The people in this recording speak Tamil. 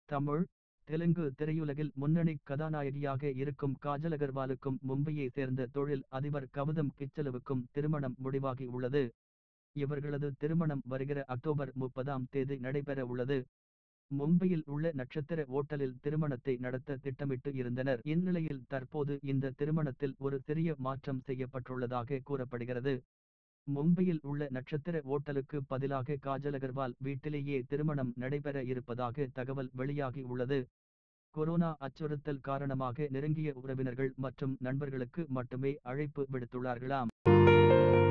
தமிழ் தெலுங்கு திரையுலகில் முன்னணி கதாநாயகியாக இருக்கும் காஜல் அகர்வாலுக்கும் மும்பையை சேர்ந்த தொழில் அதிபர் கவுதம் கிச்சலுவுக்கும் திருமணம் முடிவாகி உள்ளது இவர்களது திருமணம் வருகிற அக்டோபர் முப்பதாம் தேதி நடைபெற உள்ளது மும்பையில் உள்ள நட்சத்திர ஓட்டலில் திருமணத்தை நடத்த திட்டமிட்டு இருந்தனர் இந்நிலையில் தற்போது இந்த திருமணத்தில் ஒரு சிறிய மாற்றம் செய்யப்பட்டுள்ளதாக கூறப்படுகிறது மும்பையில் உள்ள நட்சத்திர ஓட்டலுக்கு பதிலாக காஜல் அகர்வால் வீட்டிலேயே திருமணம் நடைபெற இருப்பதாக தகவல் வெளியாகி உள்ளது கொரோனா அச்சுறுத்தல் காரணமாக நெருங்கிய உறவினர்கள் மற்றும் நண்பர்களுக்கு மட்டுமே அழைப்பு விடுத்துள்ளார்களாம்